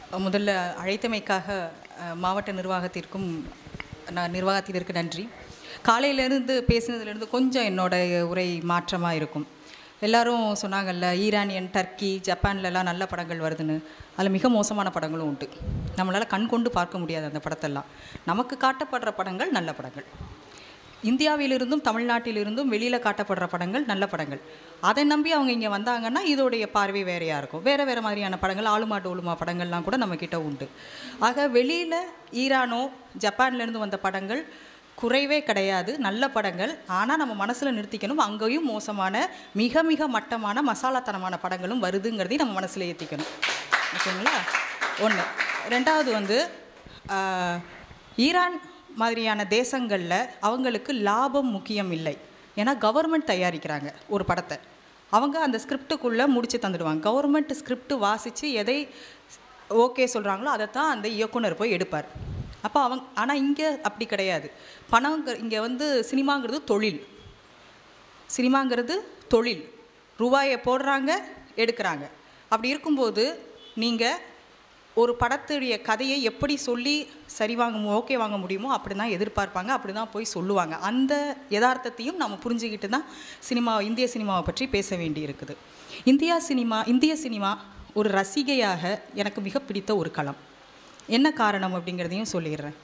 முதல்ல அழைத்தமைக்காக அஹ், மாவட்ட நிர்வாகத்திற்கும் நான் நிர்வாகத்திற்கு நன்றி காலையிலேருந்து பேசினதுலேருந்து கொஞ்சம் என்னோட உரை மாற்றமாக இருக்கும் எல்லாரும் சொன்னாங்கல்ல ஈரானியன் டர்க்கி ஜப்பான்லலாம் நல்ல படங்கள் வருதுன்னு அதில் மிக மோசமான படங்களும் உண்டு நம்மளால் கண் கொண்டு பார்க்க முடியாது அந்த படத்தெல்லாம் நமக்கு காட்டப்படுற படங்கள் நல்ல படங்கள் இந்தியாவிலிருந்தும் தமிழ்நாட்டிலிருந்தும் வெளியில் காட்டப்படுற படங்கள் நல்ல படங்கள் அதை நம்பி அவங்க இங்கே வந்தாங்கன்னா இதோடைய பார்வை வேறையாக இருக்கும் வேறு வேறு மாதிரியான படங்கள் ஆளுமா டோலுமா படங்கள்லாம் கூட நம்மக்கிட்ட உண்டு ஆக வெளியில் ஈரானோ ஜப்பான்லேருந்து வந்த படங்கள் குறைவே கிடையாது நல்ல படங்கள் ஆனால் நம்ம மனசில் நிறுத்திக்கணும் அங்கேயும் மோசமான மிக மிக மட்டமான மசாலாத்தனமான படங்களும் வருதுங்கிறதையும் நம்ம மனசில் ஏற்றிக்கணும் ஓகேங்களா ஒன்று ரெண்டாவது வந்து ஆஹ், ஈரான் மாதிரியான தேசங்களில் அவங்களுக்கு லாபம் முக்கியம் இல்லை ஏன்னா கவர்மெண்ட் தயாரிக்கிறாங்க ஒரு படத்தை அவங்க அந்த ஸ்கிரிப்டுக்குள்ளே முடிச்சு தந்துடுவாங்க கவர்மெண்ட் ஸ்கிரிப்ட் வாசித்து எதை ஓகே சொல்கிறாங்களோ அதை தான் அந்த இயக்குனர் போய் எடுப்பார் அப்போ அவங்க ஆனால் இங்கே அப்படி கிடையாது பணம் இங்கே வந்து சினிமாங்கிறது தொழில் சினிமாங்கிறது தொழில் ரூபாயை போடுறாங்க எடுக்கிறாங்க அப்படி இருக்கும்போது நீங்கள் ஒரு படத்துடைய கதையை எப்படி சொல்லி சரி வாங்க மு- ஓகே வாங்க முடியுமோ அப்படி தான் எதிர்பார்ப்பாங்க அப்படி தான் போய் சொல்லுவாங்க அந்த யதார்த்தத்தையும் நம்ம புரிஞ்சுக்கிட்டு தான் சினிமா இந்திய சினிமாவை பற்றி பேச வேண்டி இருக்குது இந்தியா சினிமா இந்திய சினிமா ஒரு ரசிகையாக எனக்கு மிக பிடித்த ஒரு களம் என்ன காரணம் அப்படிங்கிறதையும் சொல்லிடுறேன்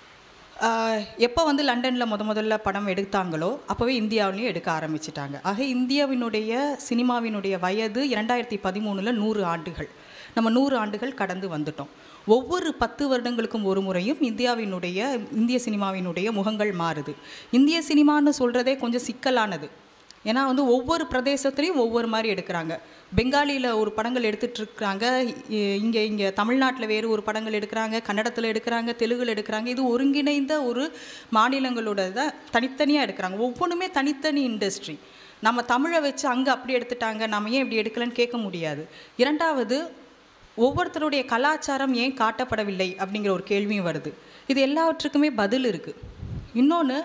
எப்போ வந்து லண்டனில் முத முதல்ல படம் எடுத்தாங்களோ அப்போவே இந்தியாவிலையும் எடுக்க ஆரம்பிச்சிட்டாங்க ஆக இந்தியாவினுடைய சினிமாவினுடைய வயது இரண்டாயிரத்தி பதிமூணில் நூறு ஆண்டுகள் நம்ம நூறு ஆண்டுகள் கடந்து வந்துட்டோம் ஒவ்வொரு பத்து வருடங்களுக்கும் ஒரு முறையும் இந்தியாவினுடைய இந்திய சினிமாவினுடைய முகங்கள் மாறுது இந்திய சினிமான்னு சொல்கிறதே கொஞ்சம் சிக்கலானது ஏன்னா வந்து ஒவ்வொரு பிரதேசத்துலேயும் ஒவ்வொரு மாதிரி எடுக்கிறாங்க பெங்காலியில் ஒரு படங்கள் எடுத்துட்டு இருக்காங்க இங்கே இங்கே தமிழ்நாட்டில் வேறு ஒரு படங்கள் எடுக்கிறாங்க கன்னடத்தில் எடுக்கிறாங்க தெலுங்குல எடுக்கிறாங்க இது ஒருங்கிணைந்த ஒரு மாநிலங்களோட தான் தனித்தனியாக எடுக்கிறாங்க ஒவ்வொன்றுமே தனித்தனி இண்டஸ்ட்ரி நம்ம தமிழை வச்சு அங்கே அப்படி எடுத்துட்டாங்க நம்ம ஏன் இப்படி எடுக்கலன்னு கேட்க முடியாது இரண்டாவது ஒவ்வொருத்தருடைய கலாச்சாரம் ஏன் காட்டப்படவில்லை அப்படிங்கிற ஒரு கேள்வியும் வருது இது எல்லாவற்றுக்குமே பதில் இருக்குது இன்னொன்று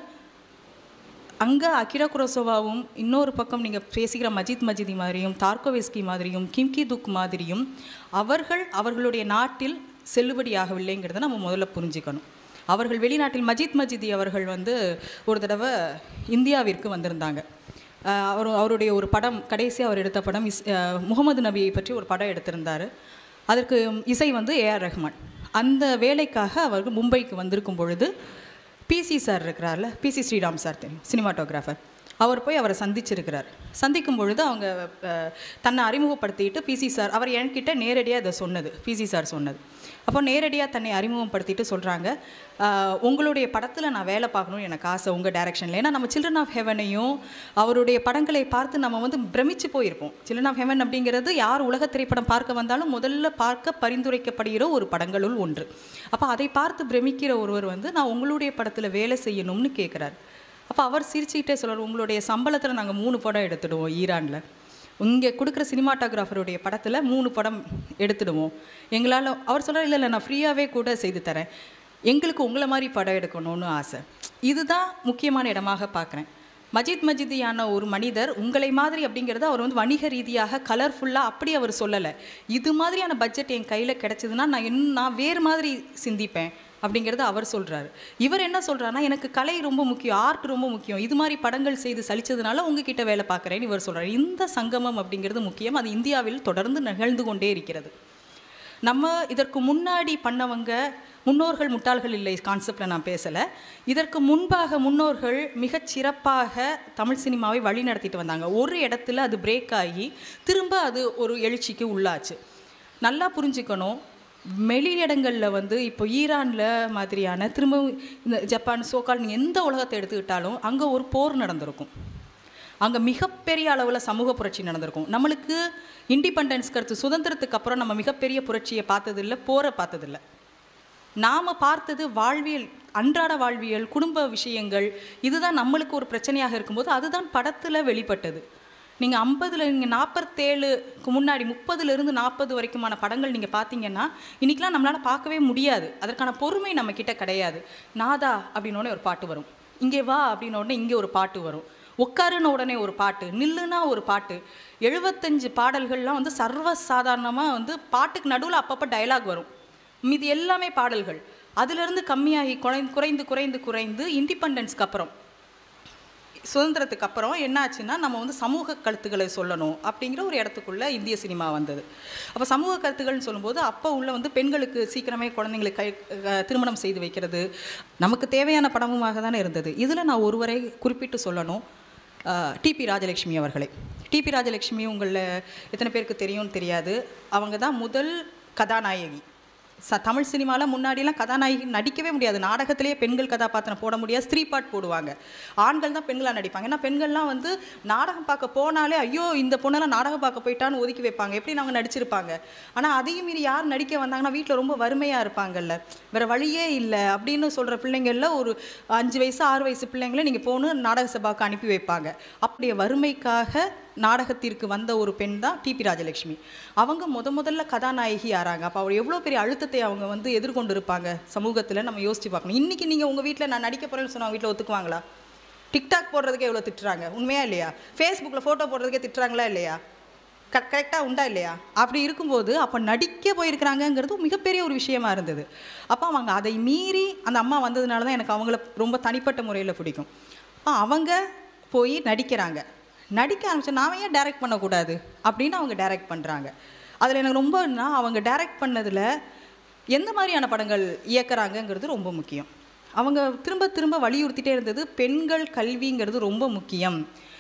அங்கே அகிரா குரோசோவாவும் இன்னொரு பக்கம் நீங்கள் பேசுகிற மஜித் மஜிதி மாதிரியும் தார்கோவெஸ்கி மாதிரியும் கிம்கி துக் மாதிரியும் அவர்கள் அவர்களுடைய நாட்டில் செல்லுபடியாகவில்லைங்கிறத நம்ம முதல்ல புரிஞ்சுக்கணும் அவர்கள் வெளிநாட்டில் மஜித் மஜிதி அவர்கள் வந்து ஒரு தடவை இந்தியாவிற்கு வந்திருந்தாங்க அஹ் அவர் அவருடைய ஒரு படம் கடைசி அவர் எடுத்த படம் இஸ் அஹ் முகமது நபியை பற்றி ஒரு படம் எடுத்திருந்தார் அதற்கு இசை வந்து ஏஆர் ரஹ்மான் அந்த வேலைக்காக அவர்கள் மும்பைக்கு வந்திருக்கும் பொழுது பிசி சார் இருக்கிறார்ல பிசி ஸ்ரீராம் சார் தெரியும் சினிமாட்டோகிராஃபர் அவர் போய் அவரை சந்திச்சிருக்கிறார் சந்திக்கும் பொழுது அவங்க அஹ், தன்னை அறிமுகப்படுத்திட்டு பிசி சார் அவர் என்கிட்ட நேரடியாக இதை சொன்னது பிசி சார் சொன்னது அப்போ நேரடியாக தன்னை அறிமுகப்படுத்திட்டு சொல்கிறாங்க உங்களுடைய படத்தில் நான் வேலை பார்க்கணும்னு எனக்கு ஆசை உங்கள் டைரக்ஷனில் ஏன்னா நம்ம சில்ட்ரன் ஆஃப் ஹெவனையும் அவருடைய படங்களை பார்த்து நம்ம வந்து பிரமிச்சு போயிருப்போம் சில்ட்ரன் ஆஃப் ஹெவன் அப்படிங்கிறது யார் உலக திரைப்படம் பார்க்க வந்தாலும் முதல்ல பார்க்க பரிந்துரைக்கப்படுகிற ஒரு படங்களுள் ஒன்று அப்போ அதை பார்த்து பிரமிக்கிற ஒருவர் வந்து நான் உங்களுடைய படத்தில் வேலை செய்யணும்னு கேட்குறாரு அப்போ அவர் சிரிச்சுக்கிட்டே சொல்றாரு உங்களுடைய சம்பளத்தில் நாங்கள் மூணு படம் எடுத்துடுவோம் ஈரானில் இங்கே கொடுக்குற சினிமாட்டோகிராஃபருடைய படத்தில் மூணு படம் எடுத்துடுவோம் எங்களால் அவர் சொல்கிறார் இல்லை இல்லை நான் ஃப்ரீயாகவே கூட செய்து தரேன் எங்களுக்கு உங்களை மாதிரி படம் எடுக்கணும்னு ஆசை இதுதான் முக்கியமான இடமாக பார்க்குறேன் மஜித் மஜிதியான ஒரு மனிதர் உங்களை மாதிரி அப்படிங்கிறத அவர் வந்து வணிக ரீதியாக கலர்ஃபுல்லாக அப்படி அவர் சொல்லலை இது மாதிரியான பட்ஜெட் என் கையில் கிடச்சிதுன்னா நான் இன்னும் நான் வேறு மாதிரி சிந்திப்பேன் அப்படிங்கிறத அவர் சொல்கிறாரு இவர் என்ன சொல்கிறாருன்னா எனக்கு கலை ரொம்ப முக்கியம் ஆர்ட் ரொம்ப முக்கியம் இது மாதிரி படங்கள் செய்து சலிச்சதுனால உங்ககிட்ட வேலை பார்க்குறேன்னு இவர் சொல்கிறார் இந்த சங்கமம் அப்படிங்கிறது முக்கியம் அது இந்தியாவில் தொடர்ந்து நிகழ்ந்து கொண்டே இருக்கிறது நம்ம இதற்கு முன்னாடி பண்ணவங்க முன்னோர்கள் முட்டாள்கள் இல்லை கான்செப்டில் நான் பேசலை இதற்கு முன்பாக முன்னோர்கள் மிகச் சிறப்பாக தமிழ் சினிமாவை வழி நடத்திட்டு வந்தாங்க ஒரு இடத்துல அது பிரேக் ஆகி திரும்ப அது ஒரு எழுச்சிக்கு உள்ளாச்சு நல்லா புரிஞ்சுக்கணும் வெளியிடங்களில் வந்து இப்போ ஈரானில் மாதிரியான திரும்ப இந்த ஜப்பான் சோக்கால் நீங்கள் எந்த உலகத்தை எடுத்துக்கிட்டாலும் அங்கே ஒரு போர் நடந்திருக்கும் அங்கே மிகப்பெரிய அளவில் சமூக புரட்சி நடந்திருக்கும் நம்மளுக்கு இண்டிபெண்டன்ஸ் கருத்து சுதந்திரத்துக்கு அப்புறம் நம்ம மிகப்பெரிய புரட்சியை பார்த்ததில்ல போரை பார்த்ததில்ல நாம் பார்த்தது வாழ்வியல் அன்றாட வாழ்வியல் குடும்ப விஷயங்கள் இதுதான் நம்மளுக்கு ஒரு பிரச்சனையாக இருக்கும்போது அதுதான் படத்தில் வெளிப்பட்டது நீங்கள் ஐம்பதில் நீங்கள் நாற்பத்தேழுக்கு முன்னாடி முப்பதுலேருந்து நாற்பது வரைக்குமான படங்கள் நீங்கள் பார்த்தீங்கன்னா இன்றைக்கெலாம் நம்மளால் பார்க்கவே முடியாது அதற்கான பொறுமை நம்ம கிட்ட கிடையாது நாதா அப்படின்னோடனே ஒரு பாட்டு வரும் இங்கே வா அப்படின்ன உடனே இங்கே ஒரு பாட்டு வரும் உட்காருன உடனே ஒரு பாட்டு நில்லுனா ஒரு பாட்டு எழுபத்தஞ்சு பாடல்கள்லாம் வந்து சர்வ சாதாரணமாக வந்து பாட்டுக்கு நடுவில் அப்பப்போ டயலாக் வரும் மீதி எல்லாமே பாடல்கள் அதிலிருந்து கம்மியாகி குறைந்து குறைந்து குறைந்து குறைந்து இண்டிபெண்டன்ஸ்க்கு அப்புறம் சுதந்திரத்துக்கு அப்புறம் என்னாச்சுன்னா நம்ம வந்து சமூக கருத்துக்களை சொல்லணும் அப்படிங்கிற ஒரு இடத்துக்குள்ள இந்திய சினிமா வந்தது அப்போ சமூக கருத்துக்கள்னு சொல்லும்போது அப்போ உள்ள வந்து பெண்களுக்கு சீக்கிரமே குழந்தைங்களுக்கு கை அஹ் திருமணம் செய்து வைக்கிறது நமக்கு தேவையான படமுமாக தானே இருந்தது இதில் நான் ஒருவரை குறிப்பிட்டு சொல்லணும் டிபி ராஜலட்சுமி அவர்களை டிபி ராஜலட்சுமி உங்களில் எத்தனை பேருக்கு தெரியும்னு தெரியாது அவங்க தான் முதல் கதாநாயகி ச தமிழ் சினிமாவில் முன்னாடிலாம் கதாநாயகி நடிக்கவே முடியாது நாடகத்திலேயே பெண்கள் கதாபாத்திரம் போட முடியாது ஸ்திரீ பாட் போடுவாங்க ஆண்கள் தான் பெண்களாக நடிப்பாங்க ஏன்னா பெண்கள்லாம் வந்து நாடகம் பார்க்க போனாலே ஐயோ இந்த பொண்ணெல்லாம் நாடகம் பார்க்க போயிட்டான்னு ஒதுக்கி வைப்பாங்க எப்படி அவங்க நடிச்சிருப்பாங்க ஆனால் அதையும் மீறி யார் நடிக்க வந்தாங்கன்னா வீட்டில் ரொம்ப வறுமையாக இருப்பாங்கல்ல வேறு வழியே இல்லை அப்படின்னு சொல்கிற பிள்ளைங்களில் ஒரு அஞ்சு வயசு ஆறு வயசு பிள்ளைங்களை நீங்கள் போகணும் நாடக சபாவுக்கு அனுப்பி வைப்பாங்க அப்படியே வறுமைக்காக நாடகத்திற்கு வந்த ஒரு பெண் தான் டிபி ராஜலட்சுமி அவங்க முத முதல்ல கதாநாயகி ஆறாங்க அப்போ அவர் எவ்வளோ பெரிய அழுத்தத்தை அவங்க வந்து எதிர்கொண்டு இருப்பாங்க சமூகத்தில் நம்ம யோசிச்சு பார்க்கணும் இன்றைக்கி நீங்கள் உங்கள் வீட்டில் நான் நடிக்க போகிறேன்னு சொன்னால் வீட்டில் ஒத்துக்குவாங்களா டிக்டாக் போடுறதுக்கே எவ்வளோ திட்டுறாங்க உண்மையா இல்லையா ஃபேஸ்புக்கில் ஃபோட்டோ போடுறதுக்கே திட்டுறாங்களா இல்லையா க கரெக்டாக உண்டா இல்லையா அப்படி இருக்கும்போது அப்போ நடிக்க போயிருக்கிறாங்கங்கிறது மிகப்பெரிய ஒரு விஷயமா இருந்தது அப்போ அவங்க அதை மீறி அந்த அம்மா வந்ததுனால தான் எனக்கு அவங்கள ரொம்ப தனிப்பட்ட முறையில் பிடிக்கும் அப்போ அவங்க போய் நடிக்கிறாங்க நடிக்க ஆரம்பிச்சு நாம ஏன் டைரக்ட் பண்ணக்கூடாது அப்படின்னு அவங்க டைரக்ட் பண்ணுறாங்க அதில் எனக்கு ரொம்பனா அவங்க டைரக்ட் பண்ணதில் எந்த மாதிரியான படங்கள் இயக்குறாங்கங்கிறது ரொம்ப முக்கியம் அவங்க திரும்ப திரும்ப வலியுறுத்திட்டே இருந்தது பெண்கள் கல்விங்கிறது ரொம்ப முக்கியம்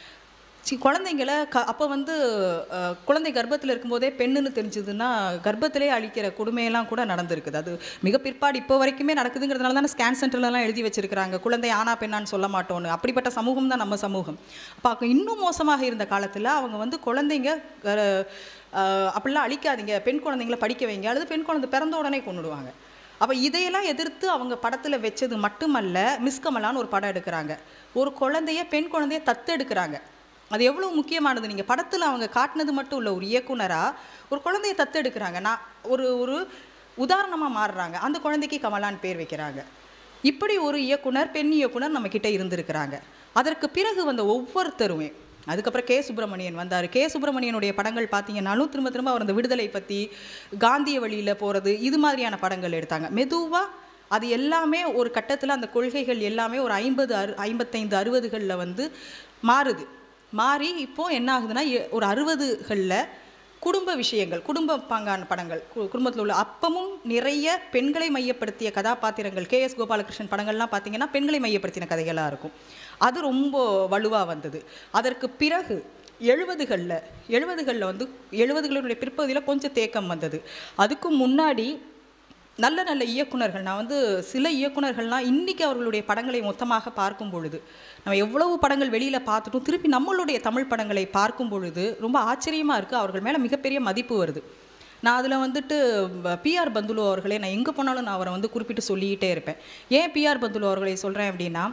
சி குழந்தைங்கள க அப்போ வந்து அஹ், குழந்தை கர்ப்பத்தில் இருக்கும்போதே பெண்ணுன்னு தெரிஞ்சதுன்னா கர்ப்பத்திலே அழிக்கிற கொடுமையெல்லாம் கூட நடந்திருக்குது அது மிக பிற்பாடு இப்போ வரைக்குமே நடக்குதுங்கிறதுனால தானே ஸ்கேன் சென்டர்லலாம் எழுதி வச்சிருக்கிறாங்க குழந்தை ஆனா பெண்ணான்னு சொல்ல மாட்டோன்னு அப்படிப்பட்ட சமூகம் தான் நம்ம சமூகம் அப்போ அப்போ இன்னும் மோசமாக இருந்த காலத்தில் அவங்க வந்து குழந்தைங்க அஹ், அஹ், அப்படிலாம் அழிக்காதீங்க பெண் குழந்தைங்கள படிக்க வைங்க அல்லது பெண் குழந்தை பிறந்த உடனே கொண்டுடுவாங்க அப்போ இதையெல்லாம் எதிர்த்து அவங்க படத்தில் வச்சது மட்டுமல்ல மிஸ் கமலான்னு ஒரு படம் எடுக்கிறாங்க ஒரு குழந்தைய பெண் குழந்தைய தத்தெடுக்கிறாங்க அது எவ்வளோ முக்கியமானது நீங்கள் படத்தில் அவங்க காட்டினது மட்டும் இல்லை ஒரு இயக்குனராக ஒரு குழந்தைய தத்தெடுக்கிறாங்க நான் ஒரு ஒரு உதாரணமாக மாறுறாங்க அந்த குழந்தைக்கு கமலான்னு பேர் வைக்கிறாங்க இப்படி ஒரு இயக்குனர் பெண் இயக்குனர் நம்ம கிட்ட இருந்திருக்கிறாங்க அதற்கு பிறகு வந்த ஒவ்வொருத்தருமே அதுக்கப்புறம் கே சுப்பிரமணியன் வந்தார் கே சுப்பிரமணியனுடைய படங்கள் பார்த்தீங்கன்னாலும் திரும்ப திரும்ப அவர் அந்த விடுதலை பற்றி காந்திய வழியில் போகிறது இது மாதிரியான படங்கள் எடுத்தாங்க மெதுவாக அது எல்லாமே ஒரு கட்டத்தில் அந்த கொள்கைகள் எல்லாமே ஒரு ஐம்பது அறு ஐம்பத்தைந்து அறுபதுகளில் வந்து மாறுது மாறி இப்போ என்ன ஆகுதுன்னா எ- ஒரு அறுபதுகளில் குடும்ப விஷயங்கள் குடும்ப பாங்கான படங்கள் கு- குடும்பத்தில் உள்ள அப்பமும் நிறைய பெண்களை மையப்படுத்திய கதாபாத்திரங்கள் கே எஸ் கோபாலகிருஷ்ணன் படங்கள்லாம் பார்த்தீங்கன்னா பெண்களை மையப்படுத்தின கதைகளாக இருக்கும் அது ரொம்ப வலுவாக வந்தது அதற்கு பிறகு எழுபதுகளில் எழுபதுகளில் வந்து எழுபதுகளுடைய பிற்பகுதியில் கொஞ்சம் தேக்கம் வந்தது அதுக்கு முன்னாடி நல்ல நல்ல இயக்குனர்கள் நான் வந்து சில இயக்குனர்கள்லாம் இன்னைக்கு அவர்களுடைய படங்களை மொத்தமாக பார்க்கும் பொழுது நம்ம எவ்வளவு படங்கள் வெளியில் பார்த்துட்டும் திருப்பி நம்மளுடைய தமிழ் படங்களை பார்க்கும் பொழுது ரொம்ப ஆச்சரியமாக இருக்குது அவர்கள் மேலே மிகப்பெரிய மதிப்பு வருது நான் அதில் வந்துட்டு பிஆர் பந்துலு அவர்களே நான் எங்கே போனாலும் நான் அவரை வந்து குறிப்பிட்டு சொல்லிக்கிட்டே இருப்பேன் ஏன் பிஆர் பந்துலு அவர்களை சொல்கிறேன் அப்படின்னா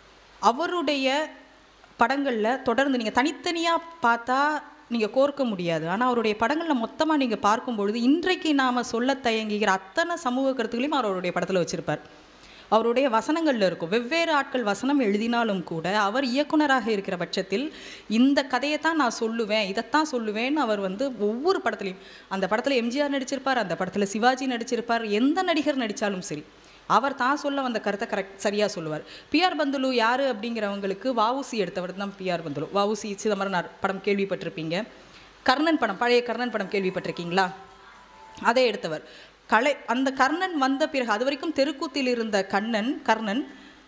அவருடைய படங்களில் தொடர்ந்து நீங்கள் தனித்தனியாக பார்த்தா நீங்கள் கோர்க்க முடியாது ஆனால் அவருடைய படங்களில் மொத்தமாக நீங்கள் பார்க்கும் பொழுது இன்றைக்கு நாம் சொல்ல தயங்குகிற அத்தனை சமூக கருத்துக்களையும் அவர் அவருடைய படத்தில் வச்சுருப்பார் அவருடைய வசனங்களில் இருக்கும் வெவ்வேறு ஆட்கள் வசனம் எழுதினாலும் கூட அவர் இயக்குனராக இருக்கிற பட்சத்தில் இந்த கதையை தான் நான் சொல்லுவேன் இதைத்தான் சொல்லுவேன்னு அவர் வந்து ஒவ்வொரு படத்துலையும் அந்த படத்தில் எம்ஜிஆர் நடிச்சிருப்பார் அந்த படத்தில் சிவாஜி நடிச்சிருப்பார் எந்த நடிகர் நடித்தாலும் சரி அவர் தான் சொல்ல வந்த கருத்தை கரெக்ட் சரியாக சொல்லுவார் பிஆர் பந்துலு யார் அப்படிங்கிறவங்களுக்கு வஉசி எடுத்தவர் தான் பிஆர் பந்துலு வஉசி சிதம்பரனார் படம் கேள்விப்பட்டிருப்பீங்க கர்ணன் படம் பழைய கர்ணன் படம் கேள்விப்பட்டிருக்கீங்களா அதை எடுத்தவர் கலை அந்த கர்ணன் வந்த பிறகு அது வரைக்கும் தெருக்கூத்தில் இருந்த கண்ணன் கர்ணன்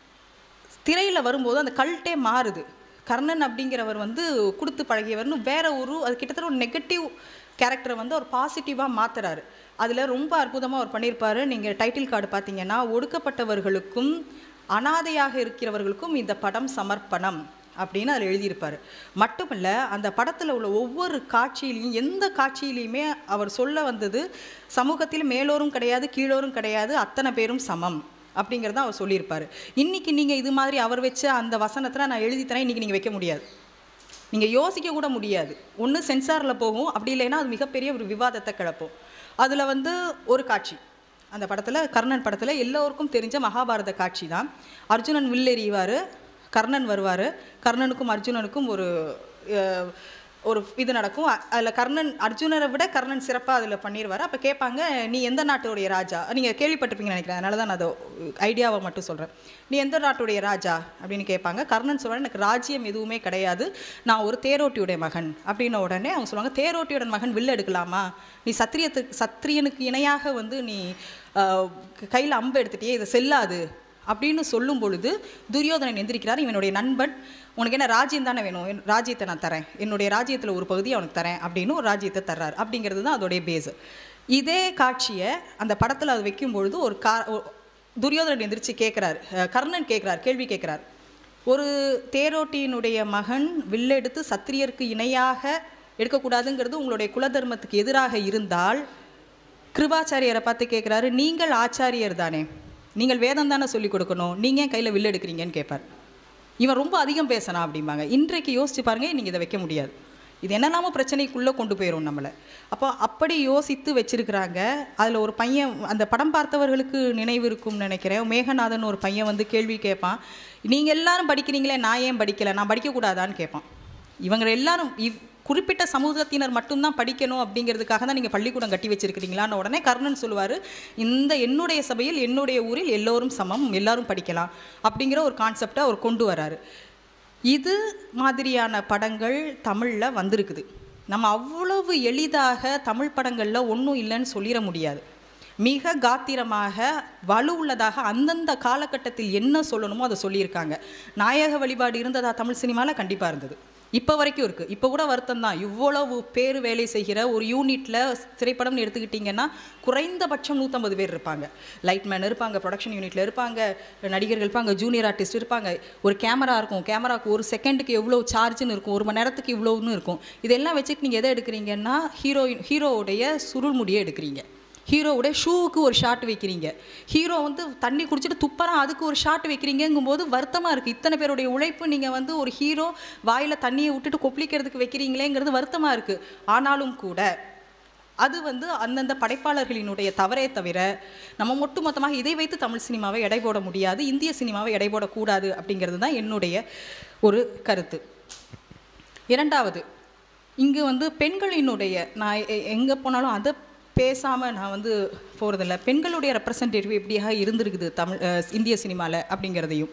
திரையில் வரும்போது அந்த கல்ட்டே மாறுது கர்ணன் அப்படிங்கிறவர் வந்து கொடுத்து பழகியவர்னு வேற ஒரு அது கிட்டத்தட்ட ஒரு நெகட்டிவ் கேரக்டரை வந்து அவர் பாசிட்டிவாக மாத்துறாரு அதில் ரொம்ப அற்புதமாக அவர் பண்ணியிருப்பாரு நீங்கள் டைட்டில் கார்டு பார்த்தீங்கன்னா ஒடுக்கப்பட்டவர்களுக்கும் அனாதையாக இருக்கிறவர்களுக்கும் இந்த படம் சமர்ப்பணம் அப்படின்னு அதில் எழுதியிருப்பார் மட்டுமல்ல அந்த படத்தில் உள்ள ஒவ்வொரு காட்சியிலையும் எந்த காட்சியிலையுமே அவர் சொல்ல வந்தது சமூகத்தில் மேலோரும் கிடையாது கீழோரும் கிடையாது அத்தனை பேரும் சமம் அப்படிங்கிறத அவர் சொல்லியிருப்பார் இன்னைக்கு நீங்கள் இது மாதிரி அவர் வச்ச அந்த வசனத்தில் நான் எழுதி தரேன் இன்றைக்கி நீங்கள் வைக்க முடியாது நீங்கள் யோசிக்க கூட முடியாது ஒன்று சென்சாரில் போகும் அப்படி இல்லைன்னா அது மிகப்பெரிய ஒரு விவாதத்தை கிளப்பும் அதில் வந்து ஒரு காட்சி அந்த படத்தில் கர்ணன் படத்தில் எல்லோருக்கும் தெரிஞ்ச மகாபாரத காட்சி தான் அர்ஜுனன் வில்லெறிவார் கர்ணன் வருவார் கர்ணனுக்கும் அர்ஜுனனுக்கும் ஒரு அஹ், ஒரு இது நடக்கும் அதில் கர்ணன் அர்ஜுனரை விட கர்ணன் சிறப்பாக அதில் பண்ணிடுவார் அப்போ கேட்பாங்க நீ எந்த நாட்டுடைய ராஜா நீங்கள் கேள்விப்பட்டிருப்பீங்கன்னு நினைக்கிறேன் அதனால தான் நான் அதை ஐடியாவை மட்டும் சொல்கிறேன் நீ எந்த நாட்டுடைய ராஜா அப்படின்னு கேட்பாங்க கர்ணன் சொல்கிறார் எனக்கு ராஜ்யம் எதுவுமே கிடையாது நான் ஒரு தேரோட்டியுடைய மகன் அப்படின்ன உடனே அவங்க சொல்லுவாங்க தேரோட்டியோட மகன் வில்லு எடுக்கலாமா நீ சத்திரியத்துக்கு சத்திரியனுக்கு இணையாக வந்து நீ கையில் அம்பு எடுத்துட்டியே இது செல்லாது அப்படின்னு சொல்லும் பொழுது துரியோதனன் எந்திரிக்கிறார் இவனுடைய நண்பன் உனக்கு என்ன ராஜ்யம் தானே வேணும் என் ராஜ்யத்தை நான் தரேன் என்னுடைய ராஜ்யத்தில் ஒரு பகுதி அவனுக்கு தரேன் அப்படின்னு ஒரு ராஜ்யத்தை தர்றார் அப்படிங்கிறது தான் அதோடைய பேஸு இதே காட்சியை அந்த படத்தில் அது வைக்கும் பொழுது ஒரு கா ஒ- துரியோதனன் எந்திரிச்சு கேட்குறார் கர்ணன் கேட்குறார் கேள்வி கேட்குறார் ஒரு தேரோட்டியினுடைய மகன் வில்லெடுத்து சத்திரியருக்கு இணையாக எடுக்கக்கூடாதுங்கிறது உங்களுடைய குலதர்மத்துக்கு எதிராக இருந்தால் கிருபாச்சாரியரை பார்த்து கேட்குறாரு நீங்கள் ஆச்சாரியர் தானே நீங்கள் வேதம் தானே சொல்லிக் கொடுக்கணும் நீங்கள் ஏன் கையில் வில்லு எடுக்கிறீங்கன்னு கேட்பார் இவன் ரொம்ப அதிகம் பேசினான் அப்படிம்பாங்க இன்றைக்கு யோசிச்சு பாருங்க நீங்கள் இதை வைக்க முடியாது இது என்னெல்லாமோ பிரச்சனைக்குள்ளே கொண்டு போயிடும் நம்மளை அப்போ அப்படி யோசித்து வச்சிருக்கிறாங்க அதில் ஒரு பையன் அந்த படம் பார்த்தவர்களுக்கு நினைவு இருக்கும்னு நினைக்கிறேன் மேகநாதன் ஒரு பையன் வந்து கேள்வி கேட்பான் நீங்கள் எல்லாரும் படிக்கிறீங்களே நான் ஏன் படிக்கலை நான் படிக்கக்கூடாதான்னு கேட்பான் இவங்க எல்லாரும் இவ் குறிப்பிட்ட சமூகத்தினர் மட்டும்தான் படிக்கணும் அப்படிங்கிறதுக்காக தான் நீங்கள் பள்ளிக்கூடம் கட்டி வச்சிருக்கிறீங்களான்னு உடனே கர்ணன் சொல்லுவார் இந்த என்னுடைய சபையில் என்னுடைய ஊரில் எல்லோரும் சமம் எல்லாரும் படிக்கலாம் அப்படிங்கிற ஒரு கான்செப்டை அவர் கொண்டு வராரு இது மாதிரியான படங்கள் தமிழில் வந்திருக்குது நம்ம அவ்வளவு எளிதாக தமிழ் படங்களில் ஒன்றும் இல்லைன்னு சொல்லிட முடியாது மிக காத்திரமாக வலு உள்ளதாக அந்தந்த காலகட்டத்தில் என்ன சொல்லணுமோ அதை சொல்லியிருக்காங்க நாயக வழிபாடு இருந்ததா தமிழ் சினிமாவில் கண்டிப்பாக இருந்தது இப்போ வரைக்கும் இருக்குது இப்போ கூட வருத்தம் தான் இவ்வளவு பேர் வேலை செய்கிற ஒரு யூனிட்டில் திரைப்படம்னு எடுத்துக்கிட்டிங்கன்னா குறைந்தபட்சம் நூற்றம்பது பேர் இருப்பாங்க லைட்மேன் இருப்பாங்க ப்ரொடக்ஷன் யூனிட்டில் இருப்பாங்க நடிகர்கள் இருப்பாங்க ஜூனியர் ஆர்டிஸ்ட் இருப்பாங்க ஒரு கேமரா இருக்கும் கேமராவுக்கு ஒரு செகண்டுக்கு எவ்வளோ சார்ஜ்னு இருக்கும் ஒரு மணி நேரத்துக்கு இவ்வளோன்னு இருக்கும் இதெல்லாம் வச்சுட்டு நீங்கள் எதை எடுக்கிறீங்கன்னா ஹீரோயின் ஹீரோவுடைய சுருள் முடியை எடுக்கிறீங்க ஹீரோவுடைய ஷூவுக்கு ஒரு ஷாட் வைக்கிறீங்க ஹீரோ வந்து தண்ணி குடிச்சிட்டு துப்பறான் அதுக்கு ஒரு ஷாட் வைக்கிறீங்கங்கும்போது வருத்தமாக இருக்குது இத்தனை பேருடைய உழைப்பு நீங்கள் வந்து ஒரு ஹீரோ வாயில் தண்ணியை விட்டுட்டு கொப்பளிக்கிறதுக்கு வைக்கிறீங்களேங்கிறது வருத்தமாக இருக்குது ஆனாலும் கூட அது வந்து அந்தந்த படைப்பாளர்களினுடைய தவறே தவிர நம்ம ஒட்டுமொத்தமாக இதை வைத்து தமிழ் சினிமாவை எடை போட முடியாது இந்திய சினிமாவை எடை போடக்கூடாது அப்படிங்கிறது தான் என்னுடைய ஒரு கருத்து இரண்டாவது இங்கு வந்து பெண்களினுடைய நான் எங்கே போனாலும் அதை பேசாமல் நான் வந்து போகிறதில்ல பெண்களுடைய ரெப்ரசன்டேட்டிவ் எப்படியாக இருந்திருக்குது தமிழ் அஹ், இந்திய சினிமாவில் அப்படிங்கிறதையும்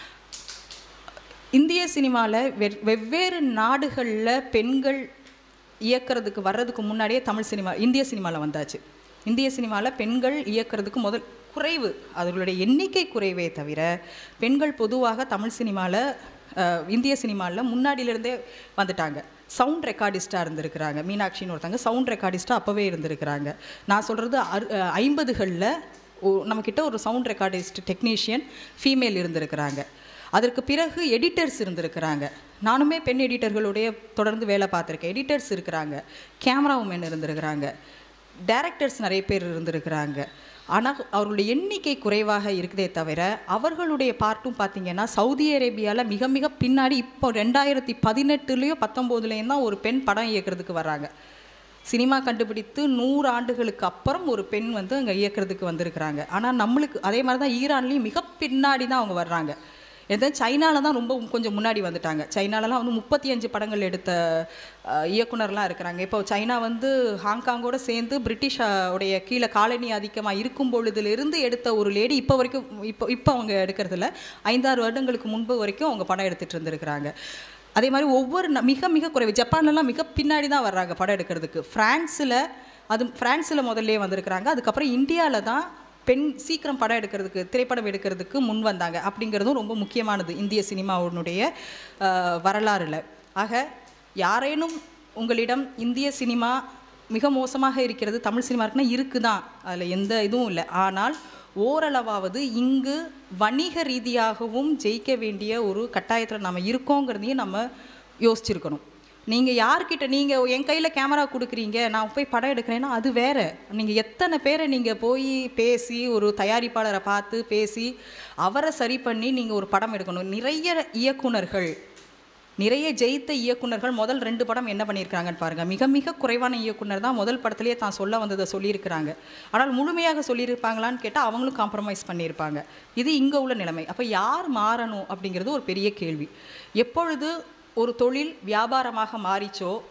இந்திய சினிமாவில் வெ வெவ்வேறு நாடுகளில் பெண்கள் இயக்கிறதுக்கு வர்றதுக்கு முன்னாடியே தமிழ் சினிமா இந்திய சினிமாவில் வந்தாச்சு இந்திய சினிமாவில் பெண்கள் இயக்கிறதுக்கு முதல் குறைவு அவர்களுடைய எண்ணிக்கை குறைவே தவிர பெண்கள் பொதுவாக தமிழ் சினிமாவில் இந்திய சினிமாவில் முன்னாடியிலிருந்தே வந்துட்டாங்க சவுண்ட் ரெக்கார்டிஸ்ட்டாக இருந்திருக்கிறாங்க மீனாட்சின்னு ஒருத்தங்க சவுண்ட் ரெக்கார்டிஸ்ட்டாக அப்போவே இருந்திருக்கிறாங்க நான் சொல்கிறது அறு ஐம்பதுகளில் நம்மக்கிட்ட ஒரு சவுண்ட் ரெக்கார்டிஸ்ட் டெக்னீஷியன் ஃபீமேல் இருந்திருக்கிறாங்க அதற்கு பிறகு எடிட்டர்ஸ் இருந்திருக்கிறாங்க நானுமே பெண் எடிட்டர்களுடைய தொடர்ந்து வேலை பார்த்துருக்கேன் எடிட்டர்ஸ் இருக்கிறாங்க கேமரா உமன் இருந்திருக்கிறாங்க டைரக்டர்ஸ் நிறைய பேர் இருந்திருக்கிறாங்க ஆனால் அவர்களுடைய எண்ணிக்கை குறைவாக இருக்குதே தவிர அவர்களுடைய பார்ட்டும் பார்த்தீங்கன்னா சவுதி அரேபியாவில் மிக மிக பின்னாடி இப்போ ரெண்டாயிரத்தி பதினெட்டுலேயோ பத்தொம்போதுலேயும் தான் ஒரு பெண் படம் இயக்கிறதுக்கு வர்றாங்க சினிமா கண்டுபிடித்து நூறு ஆண்டுகளுக்கு அப்புறம் ஒரு பெண் வந்து அங்கே இயக்கிறதுக்கு வந்திருக்கிறாங்க ஆனால் நம்மளுக்கு அதே மாதிரி தான் ஈரான்லேயும் மிக பின்னாடி தான் அவங்க வர்றாங்க எது சைனாவில் தான் ரொம்ப கொஞ்சம் முன்னாடி வந்துட்டாங்க சைனாலலாம் வந்து முப்பத்தி அஞ்சு படங்கள் எடுத்த அஹ், இயக்குனர்லாம் இருக்கிறாங்க இப்போ சைனா வந்து ஹாங்காங்கோட சேர்ந்து பிரிட்டிஷ் அஹ், உடைய கீழே காலனி அதிகமாக இருக்கும் பொழுதுலேருந்து எடுத்த ஒரு லேடி இப்போ வரைக்கும் இப்போ இப்போ அவங்க எடுக்கிறதில்ல ஐந்தாறு வருடங்களுக்கு முன்பு வரைக்கும் அவங்க படம் எடுத்துகிட்டு இருந்திருக்கிறாங்க அதே மாதிரி ஒவ்வொரு ந- மிக மிக குறைவு ஜப்பான்லலாம் மிக பின்னாடி தான் வர்றாங்க படம் எடுக்கிறதுக்கு ஃப்ரான்ஸில் அது ஃப்ரான்ஸில் முதல்லே வந்திருக்கிறாங்க அதுக்கப்புறம் இந்தியாவில் தான் பெண் சீக்கிரம் படம் எடுக்கிறதுக்கு திரைப்படம் எடுக்கிறதுக்கு முன் வந்தாங்க அப்படிங்கிறதும் ரொம்ப முக்கியமானது இந்திய சினிமாவினுடைய அஹ், வரலாறுல ஆக யாரேனும் உங்களிடம் இந்திய சினிமா மிக மோசமாக இருக்கிறது தமிழ் சினிமா இருக்குன்னா இருக்குதான் அதில் எந்த இதுவும் இல்லை ஆனால் ஓரளவாவது இங்கு வணிக ரீதியாகவும் ஜெயிக்க வேண்டிய ஒரு கட்டாயத்தில் நம்ம இருக்கோங்கிறதையும் நம்ம யோசிச்சிருக்கணும் நீங்கள் யார்கிட்ட நீங்கள் என் கையில் கேமரா கொடுக்குறீங்க நான் போய் படம் எடுக்கிறேன்னா அது வேற நீங்கள் எத்தனை பேரை நீங்கள் போய் பேசி ஒரு தயாரிப்பாளரை பார்த்து பேசி அவரை சரி பண்ணி நீங்கள் ஒரு படம் எடுக்கணும் நிறைய இயக்குனர்கள் நிறைய ஜெயித்த இயக்குனர்கள் முதல் ரெண்டு படம் என்ன பண்ணியிருக்காங்கன்னு பாருங்க மிக மிக குறைவான இயக்குனர் தான் முதல் படத்திலேயே தான் சொல்ல வந்ததை சொல்லியிருக்கிறாங்க ஆனால் முழுமையாக சொல்லியிருப்பாங்களான்னு கேட்டால் அவங்களும் காம்ப்ரமைஸ் பண்ணியிருப்பாங்க இது இங்கே உள்ள நிலைமை அப்போ யார் மாறணும் அப்படிங்கிறது ஒரு பெரிய கேள்வி எப்பொழுது ஒரு தொழில் வியாபாரமாக மாறிச்சோ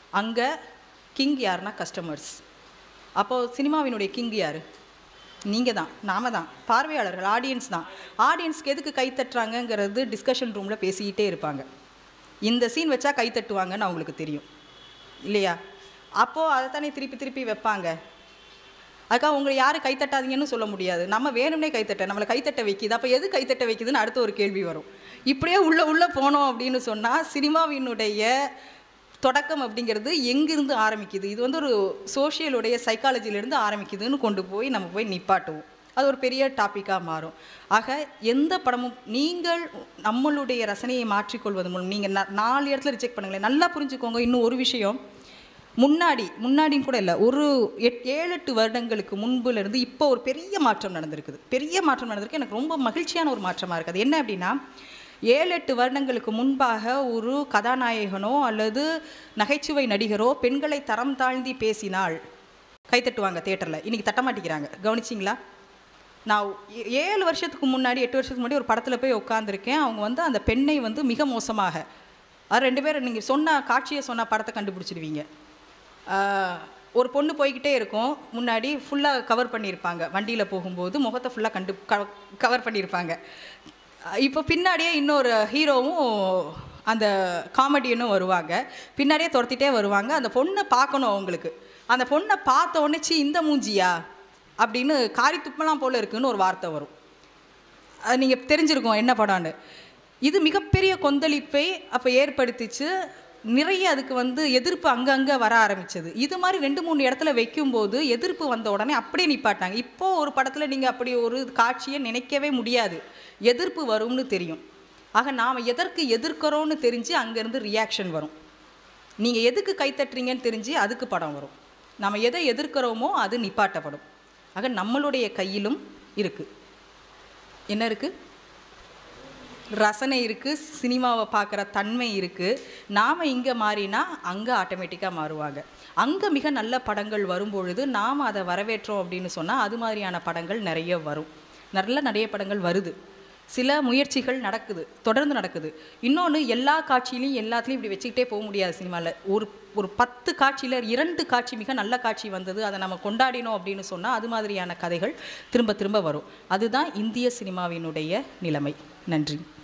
அங்கே கிங் யாருன்னா கஸ்டமர்ஸ் அப்போது சினிமாவினுடைய கிங் யார் நீங்கள் தான் நாம தான் பார்வையாளர்கள் ஆடியன்ஸ் தான் ஆடியன்ஸ்க்கு எதுக்கு கை தட்டுறாங்கங்கிறது டிஸ்கஷன் ரூமில் பேசிக்கிட்டே இருப்பாங்க இந்த சீன் வச்சா கை தட்டுவாங்கன்னு அவங்களுக்கு தெரியும் இல்லையா அப்போது அதை தானே திருப்பி திருப்பி வைப்பாங்க அதுக்காக உங்களை யாரும் கைத்தட்டாதீங்கன்னு சொல்ல முடியாது நம்ம வேணும்னே கைத்தட்ட நம்மளை கைத்தட்ட வைக்குது அப்போ எது கைத்தட்ட வைக்குதுன்னு அடுத்த ஒரு கேள்வி வரும் இப்படியே உள்ளே உள்ளே போனோம் அப்படின்னு சொன்னால் சினிமாவினுடைய தொடக்கம் அப்படிங்கிறது எங்கிருந்து ஆரம்பிக்குது இது வந்து ஒரு சோஷியலுடைய சைக்காலஜிலேருந்து ஆரம்பிக்குதுன்னு கொண்டு போய் நம்ம போய் நிப்பாட்டுவோம் அது ஒரு பெரிய டாப்பிக்காக மாறும் ஆக எந்த படமும் நீங்கள் நம்மளுடைய ரசனையை மாற்றிக்கொள்வது மூலம் நீங்கள் ந- நாலு இடத்துல ரிஜெக்ட் பண்ணுங்களேன் நல்லா புரிஞ்சுக்கோங்க இன்னும் ஒரு விஷயம் முன்னாடி முன்னாடின்னு கூட இல்லை ஒரு எட் ஏழு எட்டு வருடங்களுக்கு முன்புல இருந்து இப்போ ஒரு பெரிய மாற்றம் நடந்திருக்குது பெரிய மாற்றம் நடந்திருக்கு எனக்கு ரொம்ப மகிழ்ச்சியான ஒரு மாற்றமாக இருக்குது அது என்ன அப்படின்னா ஏழு எட்டு வருடங்களுக்கு முன்பாக ஒரு கதாநாயகனோ அல்லது நகைச்சுவை நடிகரோ பெண்களை தரம் தாழ்ந்தி பேசினால் கைத்தட்டுவாங்க தேட்டரில் இன்னைக்கு தட்ட மாட்டேங்கிறாங்க கவனிச்சிங்களா நான் ஏ- ஏழு வருஷத்துக்கு முன்னாடி எட்டு வருஷத்துக்கு முன்னாடி ஒரு படத்தில் போய் உட்காந்துருக்கேன் அவங்க வந்து அந்த பெண்ணை வந்து மிக மோசமாக அது ரெண்டு பேரும் நீங்கள் சொன்ன காட்சியை சொன்ன படத்தை கண்டுபிடிச்சிடுவீங்க ஆஹ், ஒரு பொண்ணு போய்கிட்டே இருக்கும் முன்னாடி ஃபுல்லாக கவர் பண்ணியிருப்பாங்க வண்டியில் போகும்போது முகத்தை ஃபுல்லாக கண்டு கவர் பண்ணியிருப்பாங்க அஹ், இப்போ பின்னாடியே இன்னொரு ஹீரோவும் அந்த காமெடியனும் வருவாங்க பின்னாடியே துரத்திட்டே வருவாங்க அந்த பொண்ணை பார்க்கணும் அவங்களுக்கு அந்த பொண்ணை பார்த்த உடனே "சீ இந்த மூஞ்சியா அப்படின்னு காரி துப்பலாம் போல இருக்குன்னு ஒரு வார்த்தை வரும் அது நீங்கள் தெரிஞ்சிருக்கும் என்ன படம்னு இது மிகப்பெரிய கொந்தளிப்பை அப்போ ஏற்படுத்திச்சு நிறைய அதுக்கு வந்து எதிர்ப்பு அங்கங்கே வர ஆரம்பிச்சது இது மாதிரி ரெண்டு மூணு இடத்துல வைக்கும்போது எதிர்ப்பு வந்த உடனே அப்படியே நிப்பாட்டாங்க இப்போ ஒரு படத்தில் நீங்கள் அப்படி ஒரு காட்சியை நினைக்கவே முடியாது எதிர்ப்பு வரும்னு தெரியும் ஆக நாம் எதற்கு எதிர்க்கிறோன்னு தெரிஞ்சு அங்கேருந்து ரியாக்ஷன் வரும் நீங்கள் எதுக்கு கைத்தட்டுறீங்கன்னு தெரிஞ்சு அதுக்கு படம் வரும் நம்ம எதை எதிர்க்கிறோமோ அது நிப்பாட்டப்படும் ஆக நம்மளுடைய கையிலும் இருக்குது என்ன இருக்குது ரசனை இருக்குது சினிமாவை பார்க்குற தன்மை இருக்குது நாம் இங்கே மாறினா அங்கே ஆட்டோமேட்டிக்காக மாறுவாங்க அங்கே மிக நல்ல படங்கள் வரும்பொழுது நாம் அதை வரவேற்றோம் அப்படின்னு சொன்னால் அது மாதிரியான படங்கள் நிறைய வரும் நல்ல நிறைய படங்கள் வருது சில முயற்சிகள் நடக்குது தொடர்ந்து நடக்குது இன்னொன்று எல்லா காட்சியிலையும் எல்லாத்துலேயும் இப்படி வச்சுக்கிட்டே போக முடியாது சினிமாவில் ஒரு ஒரு பத்து காட்சியில் இரண்டு காட்சி மிக நல்ல காட்சி வந்தது அதை நம்ம கொண்டாடினோம் அப்படின்னு சொன்னால் அது மாதிரியான கதைகள் திரும்ப திரும்ப வரும் அதுதான் இந்திய சினிமாவினுடைய நிலைமை நன்றி